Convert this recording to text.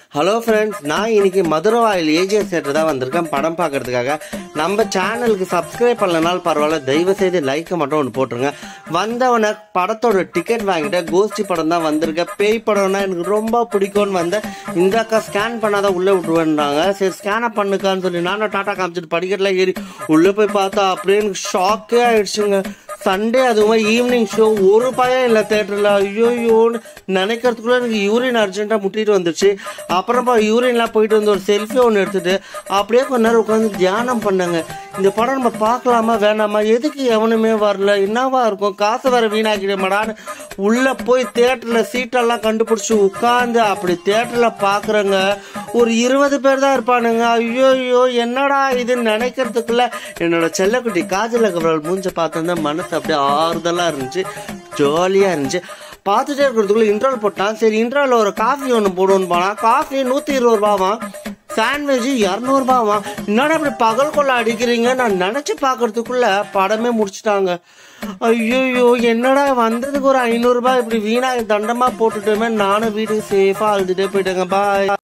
hello friends நான் இன்னைக்கு மதுரை வாயில் ஏஜிஎஸ் தேட்டர் தான் வந்திருக்கேன் படம் பார்க்கறதுக்காக நம்ம சேனலுக்கு சப்ஸ்கிரைப் பண்ணலனாலும் பரவாயில்ல தயவு செய்து லைக்கை மட்டும் ஒன்று போட்டுருங்க வந்தவனை படத்தோட டிக்கெட் வாங்கிட்டேன் கோஷ்டி படம் தான் வந்திருக்கேன் பேய் படம்னா எனக்கு ரொம்ப பிடிக்கும்னு வந்தேன் இந்த அக்கா ஸ்கேன் பண்ணாதான் உள்ளே விட்டுருவேன்றாங்க சரி ஸ்கேனை பண்ணுக்கான்னு சொல்லி நானும் டாட்டா காமிச்சிட்டு படிக்கட்டில் ஏறி உள்ளே போய் பார்த்தா அப்படியே எனக்கு ஷாக்கே ஆயிடுச்சுங்க சண்டே அதுவும் ஈவினிங் ஷோ ஒரு பயம் இல்லை தேட்டரில் ஐயோயோன்னு நினைக்கிறதுக்குள்ள எனக்கு யூரின் அர்ஜென்ட்டாக முட்டிட்டு வந்துச்சு அப்புறமா யூரின்லாம் போயிட்டு வந்து ஒரு செல்ஃபி ஒன்று எடுத்துட்டு அப்படியே கொஞ்ச நேரம் உட்காந்து தியானம் பண்ணாங்க இந்த படம் நம்ம பார்க்கலாமா வேணாமா எதுக்கு எவனுமே வரல என்னவா இருக்கும் காசு வேற வீணாக்கிடமாடான்னு உள்ளே போய் தேட்டரில் சீட்டெல்லாம் கண்டுபிடிச்சி உட்காந்து அப்படி தேட்டரில் பார்க்குறேங்க ஒரு இருபது பேர் தான் இருப்பானுங்க ஐயோ என்னடா இதுன்னு நினைக்கிறதுக்குள்ள என்னோட செல்லக்குட்டி காஜல் அகர்வால் மூஞ்ச பார்த்தா மனசு அப்படியே ஆறுதலாக இருந்துச்சு ஜாலியாக இருந்துச்சு பார்த்துட்டே இருக்கிறதுக்குள்ள இன்ட்ரோல் போட்டான் சரி இன்ட்ரோல் ஒரு காஃபி ஒன்று போடுவோன்னு போனால் காஃபி நூற்றி இருபது ரூபாவாம் சாண்ட்விச் இரநூறுபாவா என்னடா இப்படி பகல் கொள்ள அடிக்கிறீங்க நான் நினச்சி பார்க்கறதுக்குள்ள படமே முடிச்சிட்டாங்க ஐயோ என்னடா வந்ததுக்கு ஒரு ஐநூறுரூபா இப்படி வீணாக தண்டமாக போட்டுட்டோமே நானும் வீட்டுக்கு சேஃபாக அழுதுட்டே போயிட்டேங்க பாய்